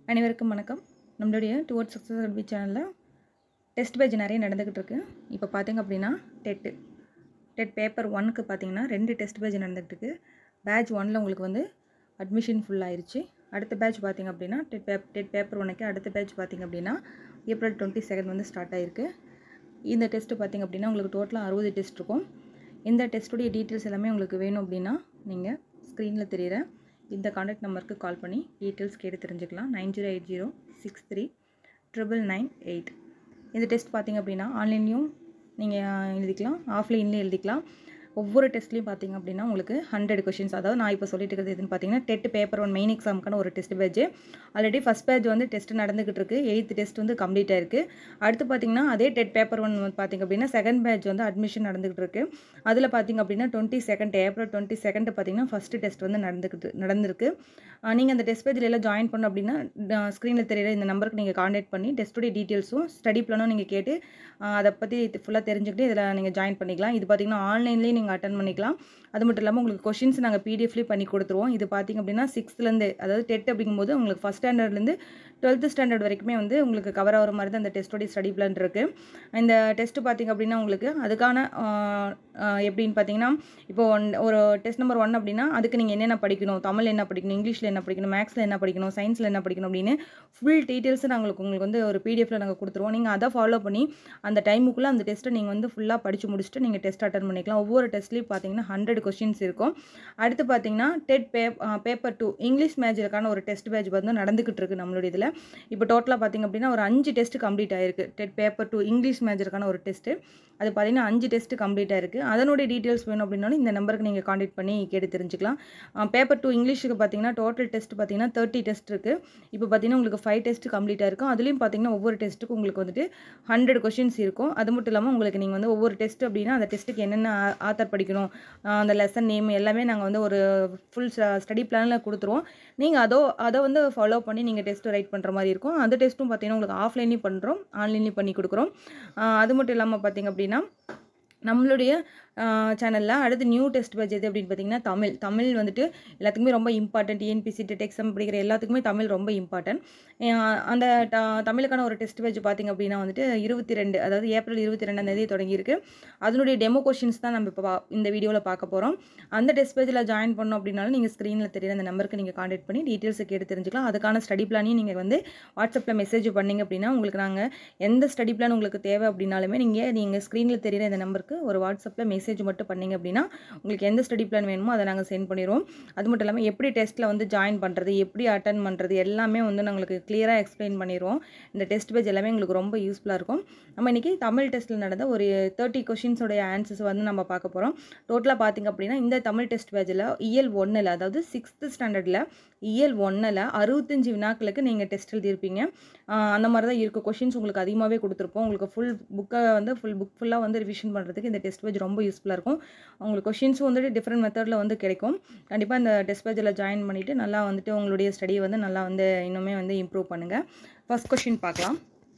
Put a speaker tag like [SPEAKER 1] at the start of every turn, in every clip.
[SPEAKER 1] அனைவருக்கும் வணக்கம் நம்மளுடைய டுவர்ட்ஸ் சக்ஸஸ் அட்வி சேனலில் டெஸ்ட் பேஜ் நிறைய நடந்துக்கிட்டு இருக்கு இப்போ பார்த்தீங்க அப்படின்னா டெட்டு டெட் பேப்பர் ஒன்னுக்கு பார்த்தீங்கன்னா ரெண்டு டெஸ்ட் பேஜ் நடந்துகிட்டு இருக்கு பேட்ச் ஒனில் உங்களுக்கு வந்து அட்மிஷன் ஃபுல் ஆயிருச்சு அடுத்த பேட்ச் பார்த்தீங்க அப்படின்னா டெட் பேப் டெட் பேப்பர் ஒன்றுக்கு அடுத்த பேட்ச் பார்த்தீங்க அப்படின்னா ஏப்ரல் டுவெண்ட்டி செகண்ட் வந்து ஸ்டார்ட் ஆயிருக்கு இந்த டெஸ்ட்டு பார்த்தீங்க அப்படின்னா உங்களுக்கு டோட்டலாக அறுபது டெஸ்ட் இருக்கும் இந்த டெஸ்ட்டுடைய டீட்டெயில்ஸ் எல்லாமே உங்களுக்கு வேணும் அப்படின்னா நீங்கள் ஸ்க்ரீனில் தெரியிற இந்த காண்டாக்ட் நம்பருக்கு கால் பண்ணி டீட்டெயில்ஸ் கேட்டு தெரிஞ்சுக்கலாம் nine zero eight zero six three triple nine eight இந்த டெஸ்ட் பார்த்தீங்க அப்படின்னா ஆன்லைன்லேயும் நீங்கள் எழுதிக்கலாம் ஆஃப்லைன்லேயும் எழுதிக்கலாம் ஒவ்வொரு டெஸ்ட்லையும் பார்த்தீங்க அப்படின்னா உங்களுக்கு ஹண்ட்ரட் கொஷின்ஸ் அதாவது நான் இப்போ சொல்லிட்டு இருக்கிறது எதுன்னு பார்த்தீங்கன்னா டெட் பேப்பர் ஒன் மெயின் எக்ஸாமுக்கான ஒரு test page already first page வந்து டெஸ்ட் நடந்துகிட்டு இருக்கு எயித்து டெஸ்ட் வந்து கம்ப்ளீட் ஆயிருக்கு அடுத்து பார்த்தீங்கன்னா அதே டெட் பேப்பர் ஒன் பார்த்தீங்க அப்படின்னா செகண்ட் பேட்ச் வந்து அட்மிஷன் நடந்துகிட்டு இருக்கு அதில் பார்த்தீங்க அப்படின்னா twenty second April twenty second பார்த்தீங்கன்னா ஃபஸ்ட்டு டெஸ்ட் வந்து நடந்துக்கிட்டு நடந்திருக்கு நீங்கள் அந்த டெஸ்ட் பேஜில் எல்லாம் ஜாயின் பண்ணோம் அப்படின்னா ஸ்க்ரீனில் தெரியிற இந்த நம்பருக்கு நீங்கள் காண்டாக்ட் பண்ணி டெஸ்ட்டுடைய டீட்டெயில்ஸும் ஸ்டடி பிளானும் நீங்கள் கேட்டு ஆஹ் அதை பற்றி ஃபுல்லாக தெரிஞ்சுக்கிட்டு இதில் நீங்கள் ஜாயின் பண்ணிக்கலாம் இது பார்த்தீங்கன்னா ஆன்லைன்லேயே நீங்கள் அட்டன் பண்ணிக்கலாம் அது மட்டும் இல்லாமல் உங்களுக்கு கொஷின்ஸ் நாங்கள் பிடிஎஃப்லேயே பண்ணி கொடுத்துருவோம் இது பார்த்தீங்க அப்படின்னா சிக்ஸ்த்லேருந்து அதாவது டெட் அப்படிங்கும்போது உங்களுக்கு ஃபஸ்ட் ஸ்டாண்டர்ட்லேருந்து டுவெல்த்து ஸ்டாண்டர்ட் வரைக்குமே வந்து உங்களுக்கு கவர் ஆகிற மாதிரி தான் அந்த டெஸ்ட்டோடைய ஸ்டடி பிளான் இருக்குது இந்த டெஸ்ட்டு பார்த்தீங்க அப்படின்னா உங்களுக்கு அதுக்கான ஆஹ், ஆஹ், எப்படின்னு பார்த்தீங்கன்னா இப்போ ஒன் ஒரு டெஸ்ட் நம்பர் ஒன் அப்படின்னா அதுக்கு நீங்கள் என்னென்ன படிக்கணும் தமிழ் என்ன படிக்கணும் இங்கிலீஷில் என்ன படிக்கணும் மேக்ஸில் என்ன படிக்கணும் சயின்ஸில் என்ன படிக்கணும் அப்படின்னு ஃபுல் டீட்டெயில்ஸ் நாங்கள் உங்களுக்கு வந்து ஒரு பிடிஎஃப்ல நாங்கள் கொடுத்துருவோம் நீங்கள் அதை ஃபாலோ பண்ணி அந்த டைமுக்குள்ளே அந்த டெஸ்ட்டை நீங்கள் வந்து ஃபுல்லாக படித்து முடிச்சுட்டு நீங்கள் டெஸ்ட் அட்டன் பண்ணிக்கலாம் ஒவ்வொரு டெஸ்ட்லேயும் பார்த்தீங்கன்னா ஹண்ட்ரட் கொஸ்டின்ஸ் இருக்கும் அடுத்து பார்த்தீங்கன்னா டெட் பே பேப்பர் டூ இங்கிலீஷ் மேஜருக்கான ஒரு டெஸ்ட் பேட்ச் வந்து நடந்துக்கிட்டு இருக்கு நம்மளுடைய இதில் இப்போ டோட்டலாக பார்த்தீங்க அப்படின்னா ஒரு அஞ்சு டெஸ்ட் கம்ப்ளீட் ஆயிருக்கு டெட் பேப்பர் டூ இங்கிலீஷ் மேஜருக்கான ஒரு டெஸ்ட்டு அது பார்த்தீங்கன்னா அஞ்சு டெஸ்ட் கம்ப்ளீட் ஆயிருக்கு அதனுடைய டீட்டெயில்ஸ் வேணும் அப்படின்னாலும் இந்த நம்பருக்கு நீங்கள் காண்டாக்ட் பண்ணி கேட்டு தெரிஞ்சுக்கலாம் பேப்பர் டூ இங்கிலீஷுக்கு பார்த்தீங்கன்னா டோட்டல் டெஸ்ட் பார்த்தீங்கன்னா தேர்ட்டி டெஸ்ட் இருக்குது இப்போ பார்த்தீங்கன்னா உங்களுக்கு ஃபைவ் டெஸ்ட் கம்ப்ளீட் ஆயிருக்கும் அதுலேயும் பார்த்தீங்கன்னா ஒவ்வொரு டெஸ்ட்டுக்கும் உங்களுக்கு வந்துட்டு ஹண்ட்ரட் கொஷின்ஸ் இருக்கும் அது மட்டும் இல்லாமல் உங்களுக்கு நீங்கள் வந்து ஒவ்வொரு டெஸ்ட் அப்படின்னா அந்த டெஸ்ட்டுக்கு என்னென்ன ஆத்தர் படிக்கணும் ஆஹ் அந்த லெசன் நேம் எல்லாமே நாங்கள் வந்து ஒரு ஃபுல் ஸ்டடி பிளானில் கொடுத்துருவோம் நீங்கள் அதோ அதை வந்து ஃபாலோ பண்ணி நீங்கள் டெஸ்ட் ரைட் பண்ணுற மாதிரி இருக்கும் அந்த டெஸ்ட்டும் பார்த்தீங்கன்னா உங்களுக்கு ஆஃப்லைன்லேயும் பண்ணுறோம் ஆன்லைன்லேயும் பண்ணி கொடுக்குறோம் ஆஹ் அது மட்டும் இல்லாமல் பார்த்தீங்க அப்படின்னா நம்மளுடைய சேனலில் அடுத்து நியூ டெஸ்ட் பேஜ் எது அப்படின்னு பார்த்தீங்கன்னா தமிழ் தமிழ் வந்துட்டு எல்லாத்துக்குமே ரொம்ப இம்பார்ட்டன்ட் டிஎன்பிசி டெட் எக்ஸாம் படிக்கிற எல்லாத்துக்குமே தமிழ் ரொம்ப இம்பார்ட்டன்ட் அந்த ட- தமிழுக்கான ஒரு டெஸ்ட் பேஜ் பார்த்தீங்க அப்படின்னா வந்துட்டு இருபத்தி ரெண்டு அதாவது ஏப்ரல் இருபத்தி ரெண்டாம் தேதி தொடங்கியிருக்கு அதனுடைய டெமோ கொஷின்ஸ் தான் நம்ம இப்போ பா- இந்த வீடியோவில் பார்க்க போகிறோம் அந்த டெஸ்ட் பேஜில் ஜாயின் பண்ணோம் அப்படின்னாலும் நீங்கள் ஸ்க்ரீனில் தெரியுற அந்த நம்பருக்கு நீங்கள் காண்டாக்ட் பண்ணி டீட்டெயில்ஸை கேட்டு தெரிஞ்சுக்கலாம் அதுக்கான ஸ்டடி பிளானையும் நீங்கள் வந்து வாட்ஸ்அப்பில் மெசேஜ் பண்ணீங்க அப்படின்னா உங்களுக்கு நாங்கள் எந்த ஸ்டடி பிளான் உங்களுக்கு தேவை அப்படின்னாலுமே நீங்கள் நீங்கள் ஸ்க்ரீனில் தெரியுற இந்த நம்பருக்கு ஒரு வாட்ஸ்அப்பில் மெசேஜ் மட்டும் பண்ணீங்க அப்படின்னா உங்களுக்கு எந்த ஸ்டடி பிளான் வேணுமோ அதை நாங்கள் சென்ட் பண்ணிடுவோம் அது மட்டும் இல்லாமல் எப்படி டெஸ்ட்டில் வந்து ஜாயின் பண்ணுறது எப்படி அட்டன் பண்ணுறது எல்லாமே வந்து நாங்களுக்கு கிளியராக எக்ஸ்பிளைன் பண்ணிடுவோம் இந்த டெஸ்ட் பேஜ் எல்லாமே உங்களுக்கு ரொம்ப யூஸ்ஃபுல்லாக இருக்கும் நம்ம இன்றைக்கி தமிழ் டெஸ்ட்டில் நடந்த ஒரு தேர்ட்டி கொஷின்ஸோடைய ஆன்சர்ஸ் வந்து நம்ம பார்க்க போகிறோம் டோட்டலாக பார்த்தீங்க அப்படின்னா இந்த தமிழ் டெஸ்ட் பேஜில் இயல் ஒன்றில் அதாவது சிக்ஸ்த்து ஸ்டாண்டர்டில் இயல் ஒன்றில் அறுபத்தஞ்சு வினாக்களுக்கு நீங்கள் டெஸ்ட் எழுதியிருப்பீங்க ஆஹ் அந்த மாதிரி தான் இருக்குது கொஷின்ஸ் உங்களுக்கு அதிகமாகவே கொடுத்துருப்போம் உங்களுக்கு ஃபுல் புக்கை வந்து ஃபுல் புக் ஃபுல்லாக வந்து ரிவிஷன் பண்ணுறதுக்கு இந்த டெஸ்ட் பேஜ் ரொம்ப யூஸ்ஃபுல்லாக இருக்கும் உங்களுக்கு கொஷின்ஸும் வந்துட்டு டிஃப்ரெண்ட் மெத்தடில் வந்து கிடைக்கும் கண்டிப்பாக இந்த டெஸ்ட் பேஜில் ஜாயின் பண்ணிவிட்டு நல்லா வந்துட்டு உங்களுடைய ஸ்டடியை வந்து நல்லா வந்து இன்னுமே வந்து இம்ப்ரூவ் பண்ணுங்கள் ஃபர்ஸ்ட் கொஷின் பார்க்கலாம்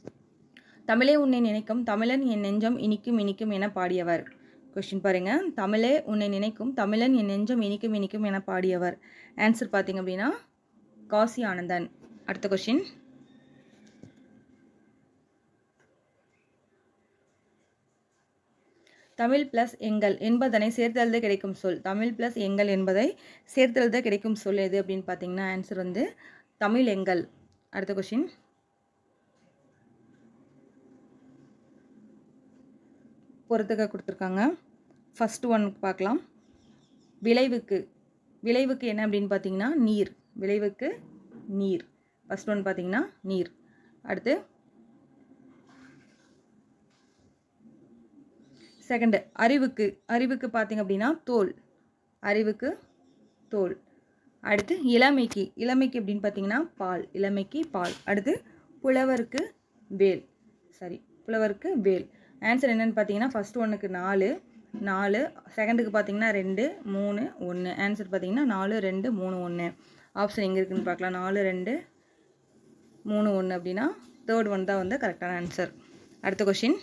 [SPEAKER 1] தமிழே உன்னை நினைக்கும் தமிழன் என் நெஞ்சம் இனிக்கும் இனிக்கும் என பாடியவர் கொஷின் பாருங்க தமிழே உன்னை நினைக்கும் தமிழன் என் நெஞ்சம் இனிக்கும் இனிக்கும் என பாடியவர் ஆன்சர் பார்த்தீங்க அப்படின்னா காசி ஆனந்தன் அடுத்த கொஷின் தமிழ் ப்ளஸ் எங்கள் என்பதனை சேர்த்தெழுத கிடைக்கும் சொல் தமிழ் ப்ளஸ் எங்கள் என்பதை சேர்த்தெழுத கிடைக்கும் சொல் எது அப்படின்னு பார்த்தீங்கன்னா ஆன்சர் வந்து தமிழ் எங்கள் அடுத்த கொஷின் பொறுத்துக்க கொடுத்துருக்காங்க ஃபஸ்ட் ஒன் பார்க்கலாம் விளைவுக்கு விளைவுக்கு என்ன அப்படின்னு பார்த்தீங்கன்னா நீர் விளைவுக்கு நீர் ஃபஸ்ட் ஒன் பார்த்தீங்கன்னா நீர் அடுத்து செகண்டு அறிவுக்கு அறிவுக்கு பார்த்தீங்க அப்படின்னா தோல் அறிவுக்கு தோல் அடுத்து இளமைக்கு இளமைக்கு அப்படின்னு பார்த்தீங்கன்னா பால் இளமைக்கு பால் அடுத்து புலவருக்கு வேல் சரி புலவருக்கு வேல் ஆன்சர் என்னன்னு பார்த்தீங்கன்னா ஃபர்ஸ்ட் ஒன்றுக்கு நாலு நாலு செகண்டுக்கு பார்த்தீங்கன்னா ரெண்டு மூணு ஒன்று ஆன்சர் பார்த்தீங்கன்னா நாலு ரெண்டு மூணு ஒன்று ஆப்ஷன் எங்கே இருக்குன்னு பார்க்கலாம் நாலு ரெண்டு மூணு ஒன்று அப்படின்னா தேர்ட் ஒன் தான் வந்து கரெக்டான ஆன்சர் அடுத்த கொஷின்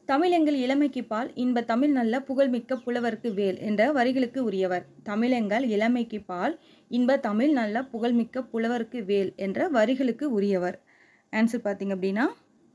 [SPEAKER 1] தமிழெங்கள் இளமைக்கு பால் இன்ப தமிழ் நல்ல புகழ்மிக்க புலவர்க்கு வேல் என்ற வரிகளுக்கு உரியவர் தமிழெங்கள் இளமைக்கு பால் இன்ப தமிழ் நல்ல புகழ்மிக்க புலவர்க்கு வேல் என்ற வரிகளுக்கு உரியவர் ஆன்சர் பார்த்தீங்க அப்படின்னா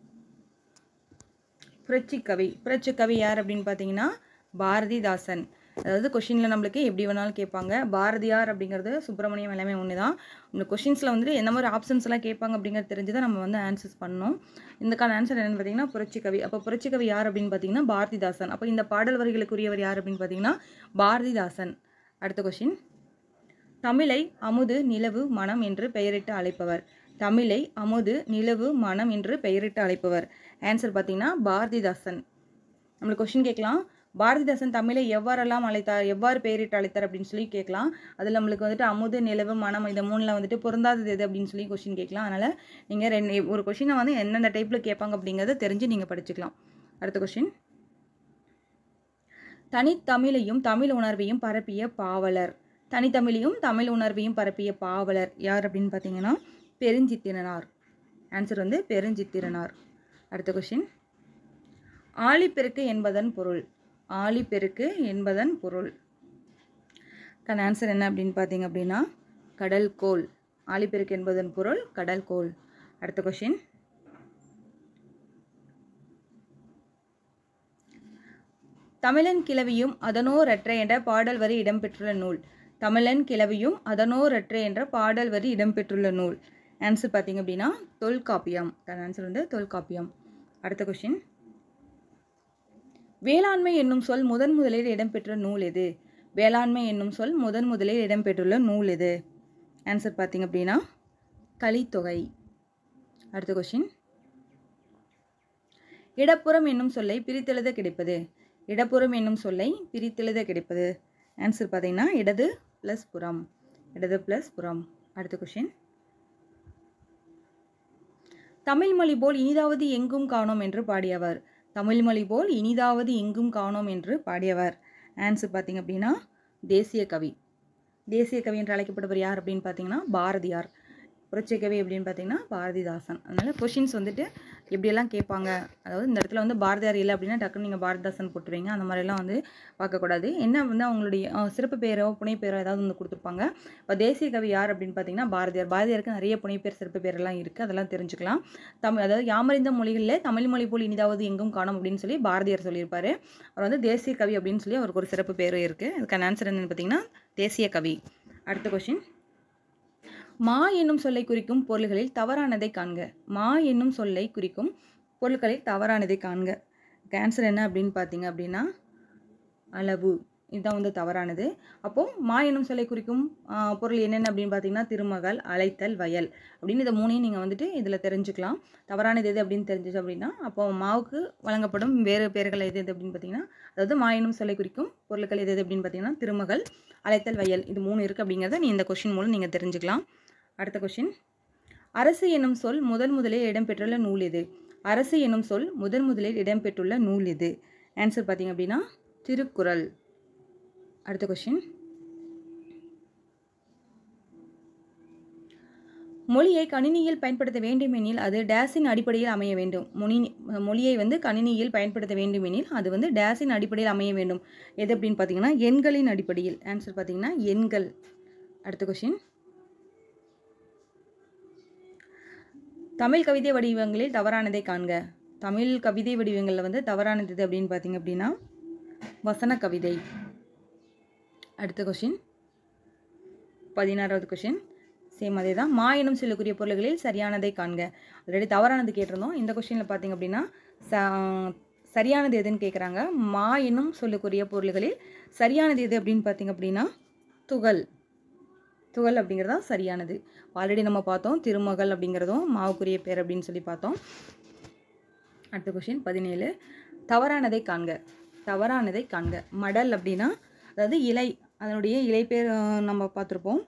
[SPEAKER 1] புரட்சிக்கவி புரட்சிக்கவி யார் அப்படின்னு பார்த்தீங்கன்னா பாரதிதாசன் அதாவது கொஷினில் நம்மளுக்கு எப்படி வேணாலும் கேட்பாங்க பாரதியார் அப்படிங்கிறது சுப்பிரமணியம் எல்லாமே ஒன்று தான் இந்த கொஷின்ஸில் வந்துட்டு எந்த மாதிரி ஆப்ஷன்ஸ் எல்லாம் கேட்பாங்க அப்படிங்கிறது தெரிஞ்சு தான் நம்ம வந்து ஆன்சர்ஸ் பண்ணணும் இதுக்கான ஆன்சர் என்னென்னு பார்த்தீங்கன்னா புரட்சிக்கவி அப்போ புரட்சிக்கவி யார் அப்படின்னு பார்த்தீங்கன்னா பாரதிதாசன் அப்போ இந்த பாடல் வரிகளுக்குரியவர் யார் அப்படின்னு பார்த்தீங்கன்னா பாரதிதாசன் அடுத்த கொஷின் தமிழை அமுது நிலவு மனம் என்று பெயரிட்டு அழைப்பவர் தமிழை அமுது நிலவு மனம் என்று பெயரிட்டு அழைப்பவர் ஆன்சர் பார்த்தீங்கன்னா பாரதிதாசன் நம்மளுக்கு கொஷின் கேட்கலாம் பாரதிதாசன் தமிழை எவ்வாறெல்லாம் அழைத்தார் எவ்வாறு பெயரிட்டு அழைத்தார் அப்படின்னு சொல்லி கேட்கலாம் அதில் நம்மளுக்கு வந்துட்டு அமுது நிலவு மனம் இந்த மூணில் வந்துட்டு பொருந்தாதது எது அப்படின்னு சொல்லி கொஷின் கேட்கலாம் அதனால் நீங்கள் ரெண்டு ஒரு கொஷினை வந்து எந்தெந்த டைப்பில் கேட்பாங்க அப்படிங்கிறத தெரிஞ்சு நீங்கள் படிச்சுக்கலாம் அடுத்த கொஷின் தனித்தமிழையும் தமிழ் உணர்வையும் பரப்பிய பாவலர் தனித்தமிழையும் தமிழ் உணர்வையும் பரப்பிய பாவலர் யார் அப்படின்னு பார்த்தீங்கன்னா பெருஞ்சித்திரனார் ஆன்சர் வந்து பெருஞ்சித்திரனார் அடுத்த கொஷின் ஆழிப்பெருக்கு என்பதன் பொருள் ஆழிப்பெருக்கு என்பதன் பொருள் கன் ஆன்சர் என்ன அப்படின்னு பார்த்தீங்க அப்படின்னா கடல் கோல் ஆழிப்பெருக்கு என்பதன் பொருள் கடல் கோல் அடுத்த கொஷின் தமிழன் கிளவியும் அதனோரற்ற என்ற பாடல் வரி இடம்பெற்றுள்ள நூல் தமிழன் கிளவியும் அதனோரற்ற என்ற பாடல் வரி இடம்பெற்றுள்ள நூல் ஆன்சர் பார்த்தீங்க அப்படின்னா தொல்காப்பியம் ஆன்சர் வந்து தொல்காப்பியம் அடுத்த கொஷின் வேளாண்மை என்னும் சொல் முதன் முதலில் இடம்பெற்ற நூல் எது வேளாண்மை என்னும் சொல் முதன் முதலில் இடம்பெற்றுள்ள நூல் எது ஆன்சர் பார்த்தீங்க அப்படின்னா கலித்தொகை அடுத்த கொஷின் இடப்புறம் என்னும் சொல்லை பிரித்தெழுத கிடைப்பது இடப்புறம் என்னும் சொல்லை பிரித்தெழுத கிடைப்பது ஆன்சர் பார்த்தீங்கன்னா இடது ப்ளஸ் புறம் இடது ப்ளஸ் புறம் அடுத்த கொஷின் தமிழ் மொழி போல் இனிதாவது எங்கும் காணோம் என்று பாடியவர் தமிழ் மொழி போல் இனிதாவது எங்கும் காணோம் என்று பாடியவர் ஆன்சர் பார்த்தீங்க அப்படின்னா தேசிய கவி தேசிய கவி என்று அழைக்கப்படுவர் யார் அப்படின்னு பார்த்தீங்கன்னா பாரதியார் புரட்சி கவி அப்படின்னு பார்த்தீங்கன்னா பாரதிதாசன் அதனால் கொஷின்ஸ் வந்துட்டு எப்படியெல்லாம் கேட்பாங்க அதாவது இந்த இடத்துல வந்து பாரதியார் இல்லை அப்படின்னா டக்குன்னு நீங்கள் பாரதிதாசன் போட்டுருவீங்க அந்த மாதிரிலாம் வந்து பார்க்கக்கூடாது என்ன வந்து அவங்களுடைய அஹ், சிறப்பு பேரோ புனைப்பேரோ ஏதாவது வந்து கொடுத்துருப்பாங்க இப்போ தேசிய கவி யார் அப்படின்னு பார்த்தீங்கன்னா பாரதியார் பாரதியாருக்கு நிறைய புனைப்பேர் சிறப்பு பேரெல்லாம் இருக்குது அதெல்லாம் தெரிஞ்சுக்கலாம் தமிழ் அதாவது யாமறிந்த மொழிகளில் தமிழ் மொழி போல் இனிதாவது எங்கும் காணும் அப்படின்னு சொல்லி பாரதியார் சொல்லியிருப்பாரு அவர் வந்து தேசிய கவி அப்படின்னு சொல்லி அவருக்கு ஒரு சிறப்பு பேர் இருக்குது அதுக்கான ஆன்சர் என்னன்னு பார்த்தீங்கன்னா தேசிய கவி அடுத்த கொஷின் மா என்னும் சொல்லை குறிக்கும் பொருள்களில் தவறானதை காண்க மா என்னும் சொல்லை குறிக்கும் பொருட்களில் தவறானதை காண்க ஆன்சர் என்ன அப்படின்னு பார்த்தீங்க அப்படின்னா அளவு இதுதான் வந்து தவறானது அப்போது மா என்னும் சொல்லை குறிக்கும் ஆ, பொருள் என்னென்ன அப்படின்னு பார்த்தீங்கன்னா திருமகள் அழைத்தல் வயல் அப்படின்னு இந்த மூணையும் நீங்கள் வந்துட்டு இதில் தெரிஞ்சுக்கலாம் தவறானது எது அப்படின்னு தெரிஞ்சுச்சு அப்படின்னா அப்போ மாவுக்கு வழங்கப்படும் வேறு பெயர்கள் எது எது அப்படின்னு பார்த்தீங்கன்னா அதாவது மா என்னும் சொல்லை குறிக்கும் பொருட்கள் எது எது அப்படின்னு பார்த்தீங்கன்னா திருமகள் அழைத்தல் வயல் இது மூணு இருக்குது அப்படிங்கிறத நீ இந்த கொஷின் மூலம் நீங்கள் தெரிஞ்சுக்கலாம் அடுத்த கொஷின் அரசு என்னும் சொல் முதன் முதலில் இடம்பெற்றுள்ள நூல் எது அரசு என்னும் சொல் முதன் முதலில் இடம்பெற்றுள்ள நூல் எது ஆன்சர் பார்த்தீங்க அப்படின்னா திருக்குறள் அடுத்த கொஷின் மொழியை கணினியில் பயன்படுத்த வேண்டுமெனில் அது டேஸின் அடிப்படையில் அமைய வேண்டும் மொழி மொழியை வந்து கணினியில் பயன்படுத்த வேண்டுமெனில் அது வந்து டேஸின் அடிப்படையில் அமைய வேண்டும் எது அப்படின்னு பார்த்தீங்கன்னா எண்களின் அடிப்படையில் ஆன்சர் பார்த்தீங்கன்னா எண்கள் அடுத்த கொஷின் தமிழ் கவிதை வடிவங்களில் தவறானதை காண்க தமிழ் கவிதை வடிவங்களில் வந்து தவறானது எது அப்படின்னு பார்த்தீங்க அப்படின்னா வசன கவிதை அடுத்த கொஷின் பதினாறாவது கொஷின் சேம் அதே தான் மா எனும் சொல்லக்கூடிய பொருள்களில் சரியானதை காண்க ஆல்ரெடி தவறானது கேட்டிருந்தோம் இந்த கொஷினில் பார்த்தீங்க அப்படின்னா ச சரியானது எதுன்னு கேட்குறாங்க மா என்னும் சொல்லக்கூடிய பொருள்களில் சரியானது எது அப்படின்னு பார்த்தீங்க அப்படின்னா துகள் துகள் அப்படிங்கிறது தான் சரியானது ஆல்ரெடி நம்ம பார்த்தோம் திருமகள் அப்படிங்கிறதும் மாவுக்குரிய பேர் அப்படின்னு சொல்லி பார்த்தோம் அடுத்த கொஷின் பதினேழு தவறானதை காண்க தவறானதை காண்க மடல் அப்படின்னா அதாவது இலை அதனுடைய இலை பேர் அஹ், நம்ம பார்த்துருப்போம்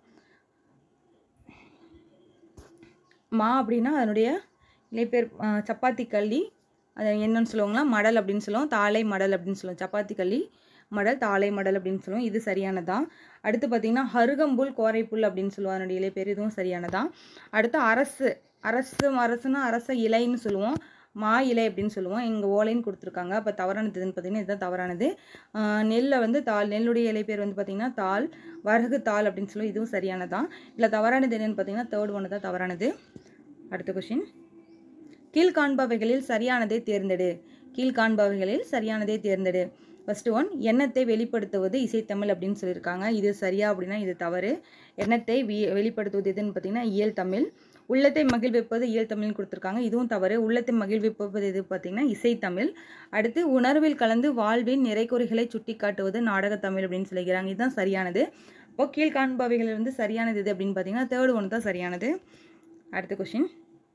[SPEAKER 1] மா அப்படின்னா அதனுடைய இலைப்பேர் அஹ், சப்பாத்தி கள்ளி அது என்னன்னு சொல்லுவாங்களா மடல் அப்படின்னு சொல்லுவோம் தாளை மடல் அப்படின்னு சொல்லுவோம் சப்பாத்தி கள்ளி மடல் தாளை மடல் அப்படின்னு சொல்லுவோம் இது சரியானதான் அடுத்து பார்த்தீங்கன்னா ஹருகம்புல் கோரைப்புல் அப்படின்னு சொல்லுவோம் அதனுடைய இலை பேர் இதுவும் சரியானதான் அடுத்து அரசு அரசு அரசுனா அரச இலைன்னு சொல்லுவோம் மா இலை அப்படின்னு சொல்லுவோம் இங்கே ஓலைன்னு கொடுத்துருக்காங்க அப்போ தவறானது எதுன்னு பார்த்தீங்கன்னா இதுதான் தவறானது ஆஹ் நெல்லை வந்து தாள் நெல்லுடைய இலை பேர் வந்து பார்த்திங்கன்னா தாள் வரகு தாள் அப்படின்னு சொல்லி இதுவும் சரியானதான் இல்லை தவறானது என்னன்னு பார்த்தீங்கன்னா தேர்ட் ஒன்று தான் தவறானது அடுத்த கொஷின் கீழ்காண்பவைகளில் சரியானதை தேர்ந்தெடு கீழ்காண்பவைகளில் சரியானதை தேர்ந்தெடு ஃபர்ஸ்ட் ஒன் எண்ணத்தை வெளிப்படுத்துவது இசைத்தமிழ் அப்படின்னு சொல்லியிருக்காங்க இது சரியா அப்படின்னா இது தவறு எண்ணத்தை வி வெளிப்படுத்துவது எதுன்னு பார்த்தீங்கன்னா இயல் தமிழ் உள்ளத்தை மகிழ்விப்பது இயல் தமிழ்னு கொடுத்துருக்காங்க இதுவும் தவறு உள்ளத்தை மகிழ்விப்பது எது பார்த்தீங்கன்னா இசைத்தமிழ் அடுத்து உணர்வில் கலந்து வாழ்வின் நிறைக்குறைகளை சுட்டி காட்டுவது நாடகத்தமிழ் அப்படின்னு சொல்லிக்கிறாங்க இதுதான் சரியானது இப்போ கீழ்காண்பவைகள் வந்து சரியானது எது அப்படின்னு பார்த்தீங்கன்னா தேர்ட் ஒன் தான் சரியானது அடுத்த கொஷின்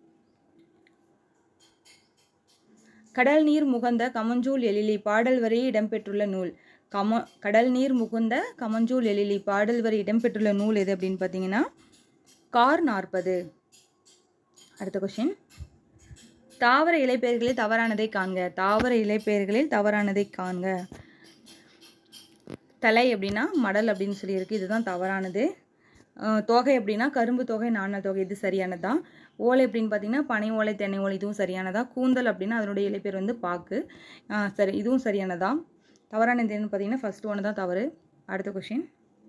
[SPEAKER 1] கடல் நீர் முகந்த கமஞ்சூல் எழிலி பாடல் வரி இடம்பெற்றுள்ள நூல் கம கடல் நீர் முகுந்த கமஞ்சூல் எழிலி பாடல் வரி இடம்பெற்றுள்ள நூல் எது அப்படின்னு பார்த்தீங்கன்னா கார் நாற்பது அடுத்த கொஷின் தாவர இலைப்பெயர்களில் தவறானதை காண்க தாவர இலைப்பெயர்களில் தவறானதை காண்க தலை அப்படின்னா மடல் அப்படின்னு சொல்லியிருக்கு இதுதான் தவறானது அஹ் தொகை அப்படின்னா கரும்பு தொகை நாணல் தொகை இது சரியானதான் ஓலை அப்படின்னு பார்த்தீங்கன்னா பனை ஓலை தென்னை ஓலை இதுவும் சரியானதா கூந்தல் அப்படின்னா அதனுடைய இலைப்பேர் வந்து பாக்கு அஹ் சரி இதுவும் சரியானதா தவறானது என்னன்னு பார்த்தீங்கன்னா ஃபர்ஸ்ட் ஒன்று தான் தவறு அடுத்த கொஷின்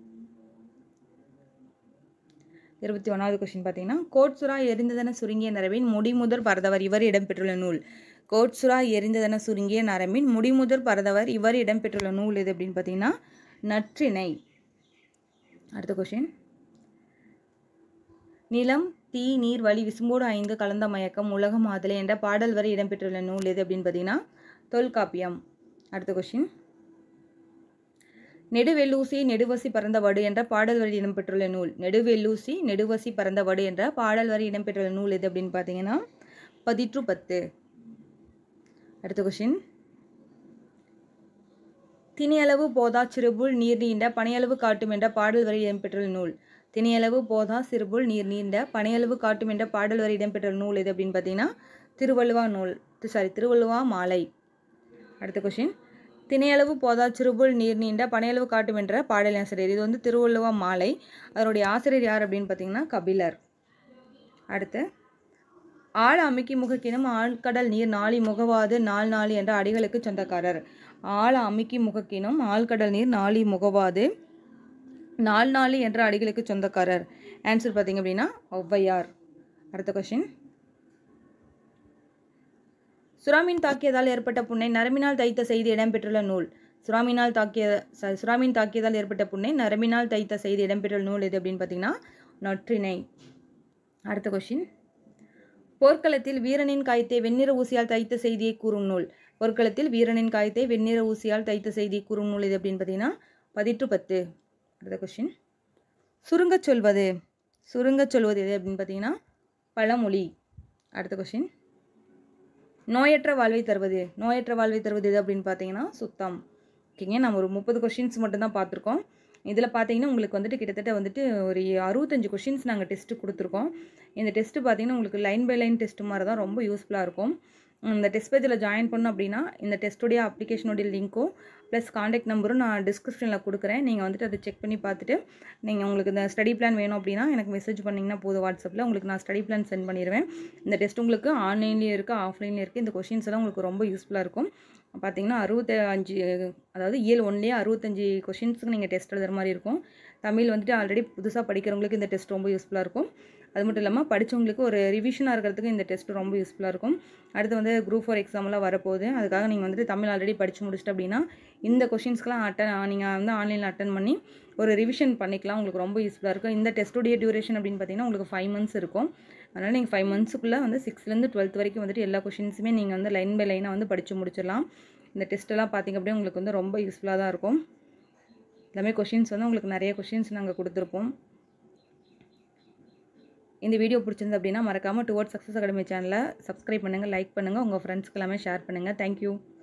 [SPEAKER 1] இருபத்தி ஒன்றாவது கொஷின் பார்த்தீங்கன்னா கோட்சுரா எரிந்ததென சுருங்கிய நரம்பின் முடிமுதற் பரதவர் இவர் இடம்பெற்றுள்ள நூல் கோட்சுரா எரிந்ததென சுருங்கிய நரம்பின் முடிமுதற் பரதவர் இவர் இடம்பெற்றுள்ள நூல் எது அப்படின்னு பார்த்தீங்கன்னா நற்றிணை அடுத்த கொஷின் நிலம் தீ நீர் வழி விசும்போடு ஐந்து கலந்த மயக்கம் உலக மாதலை என்ற பாடல் வரை இடம்பெற்றுள்ள நூல் எது அப்படின்னு பார்த்தீங்கன்னா தொல்காப்பியம் அடுத்த கொஷின் நெடுவெல்லூசி நெடுவசி பறந்த வடு என்ற பாடல் வரி இடம்பெற்றுள்ள நூல் நெடுவெல்லூசி நெடுவசி பறந்த வடு என்ற பாடல் வரி இடம்பெற்றுள்ள நூல் எது அப்படின்னு பார்த்தீங்கன்னா பதிற்று பத்து அடுத்த கொஷின் திணியளவு போதா சிறுபுல் நீர் நீண்ட பனையளவு காட்டும் என்ற பாடல் வரி இடம்பெற்றுள்ள நூல் திணியளவு போதா சிறுபுல் நீர் நீண்ட பனையளவு காட்டும் என்ற பாடல் வரி இடம்பெற்றுள்ள நூல் எது அப்படின்னு பார்த்தீங்கன்னா திருவள்ளுவா நூல் சாரி திருவள்ளுவா மாலை அடுத்த கொஷின் திணையளவு போதா சிறுபுல் நீர் நீண்ட பனையளவு காட்டும் என்ற பாடல் ஆசிரியர் இது வந்து திருவள்ளுவா மாலை அதனுடைய ஆசிரியர் யார் அப்படின்னு பார்த்தீங்கன்னா கபிலர் அடுத்து ஆள் அமுக்கி முகக்கினும் ஆழ்கடல் நீர் நாளி முகவாது நாள் நாளி என்ற அடிகளுக்கு சொந்தக்காரர் ஆள் அமுக்கி முகக்கினும் ஆழ்கடல் நீர் நாளி முகவாது நாள் நாளி என்ற அடிகளுக்கு சொந்தக்காரர் ஆன்சர் பார்த்தீங்க அப்படின்னா ஔவையார் அடுத்த கொஷின் சுறாமீன் தாக்கியதால் ஏற்பட்ட புண்ணை நரம்பினால் தைத்த செய்தி இடம்பெற்றுள்ள நூல் சுறாமீனால் தாக்கிய ச- சுறாமீன் தாக்கியதால் ஏற்பட்ட புண்ணை நரம்பினால் தைத்த செய்தி இடம்பெற்றுள்ள நூல் எது அப்படின்னு பார்த்தீங்கன்னா நற்றிணை அடுத்த கொஷின் போர்க்களத்தில் வீரனின் காயத்தை வெண்ணிற ஊசியால் தைத்த செய்தியை கூறும் நூல் போர்க்களத்தில் வீரனின் காயத்தை வெண்ணிற ஊசியால் தைத்த செய்தியை கூறும் நூல் எது அப்படின்னு பார்த்தீங்கன்னா பதிற்று பத்து அடுத்த கொஷின் சுருங்கச் சொல்வது சுருங்கச் சொல்வது எது அப்படின்னு பார்த்தீங்கன்னா பழமொழி அடுத்த கொஷின் நோயற்ற வாழ்வை தருவது நோயற்ற வாழ்வை தருவது எது அப்படின்னு பார்த்தீங்கன்னா சுத்தம் ஓகேங்க நம்ம ஒரு முப்பது கொஷின்ஸ் மட்டும்தான் பார்த்துருக்கோம் இதில் பார்த்தீங்கன்னா உங்களுக்கு வந்துட்டு கிட்டத்தட்ட வந்துட்டு ஒரு அறுபத்தஞ்சு கொஷின்ஸ் நாங்கள் டெஸ்ட்டு கொடுத்துருக்கோம் இந்த டெஸ்ட்டு பார்த்தீங்கன்னா உங்களுக்கு லைன் பை லைன் டெஸ்ட் மாதிரி தான் ரொம்ப யூஸ்ஃபுல்லாக இருக்கும் இந்த டெஸ்ட் பேஜில் ஜாயின் பண்ணோம் அப்படின்னா இந்த டெஸ்ட்டுடைய அப்ளிகேஷனுடைய லிங்க்கும் ப்ளஸ் காண்டாக்ட் நம்பரும் நான் டிஸ்கிரிப்ஷனில் கொடுக்குறேன் நீங்கள் வந்துட்டு அதை செக் பண்ணி பார்த்துட்டு நீங்கள் உங்களுக்கு இந்த ஸ்டடி பிளான் வேணும் அப்படின்னா எனக்கு மெசேஜ் பண்ணிங்கன்னா போதும் வாட்ஸ்அப்பில் உங்களுக்கு நான் ஸ்டடி பிளான் சென்ட் பண்ணிடுவேன் இந்த டெஸ்ட் உங்களுக்கு ஆன்லைன்லேயும் இருக்குது ஆஃப்லைன்லேயும் இருக்குது இந்த கொஷின்ஸ் எல்லாம் உங்களுக்கு ரொம்ப யூஸ்ஃபுல்லாக இருக்கும் பார்த்தீங்கன்னா அறுபத்தி அஞ்சு அதாவது இயல் ஒன்லேயே அறுபத்தஞ்சு கொஷின்ஸுக்கு நீங்கள் டெஸ்ட் எழுதுற மாதிரி இருக்கும் தமிழ் வந்துட்டு ஆல்ரெடி புதுசாக படிக்கிறவங்களுக்கு இந்த டெஸ்ட் ரொம்ப யூஸ்ஃபுல்லாக இருக்கும் அது மட்டும் இல்லாமல் படித்தவங்களுக்கு ஒரு ரிவிஷனாக இருக்கிறதுக்கு இந்த டெஸ்ட் ரொம்ப யூஸ்ஃபுல்லாக இருக்கும் அடுத்து வந்து குரூப் ஃபோர் எக்ஸாம்லாம் வரப்போகுது அதுக்காக நீங்கள் வந்துட்டு தமிழ் ஆல்ரெடி படித்து முடிச்சிட்டு அப்படின்னா இந்த கொஷின்ஸ்க்கெலாம் அட்டன் நீங்கள் வந்து ஆன்லைனில் அட்டன் பண்ணி ஒரு ரிவிஷன் பண்ணிக்கலாம் உங்களுக்கு ரொம்ப யூஸ்ஃபுல்லாக இருக்கும் இந்த டெஸ்ட்டுடைய டியூரேஷன் அப்படின்னு பார்த்தீங்கன்னா உங்களுக்கு ஃபைவ் மந்த்ஸ் இருக்கும் அதனால் நீங்கள் ஃபைவ் மந்த்ஸுக்குள்ளே வந்து சிக்ஸ்த்லேருந்து டுவெல்த் வரைக்கும் வந்துட்டு எல்லா கொஷின்ஸுமே நீங்கள் வந்து லைன் பை லைனாக வந்து படித்து முடிச்சிடலாம் இந்த டெஸ்ட்டெல்லாம் பார்த்திங்க அப்படியே உங்களுக்கு வந்து ரொம்ப யூஸ்ஃபுல்லாக தான் இருக்கும் எல்லாமே கொஷின்ஸ் வந்து உங்களுக்கு நிறைய கொஷின்ஸ் நாங்கள் கொடுத்துருப்போம் இந்த வீடியோ பிடிச்சிருந்து அப்படின்னா மறக்காமல் டுவர்ட் சக்ஸஸ் அகாடமி சேனலை சப்ஸ்கிரைப் பண்ணுங்கள் லைக் பண்ணுங்கள் உங்கள் ஃப்ரெண்ட்ஸ்க்கு எல்லாமே ஷேர் பண்ணுங்கள் தேங்க்யூ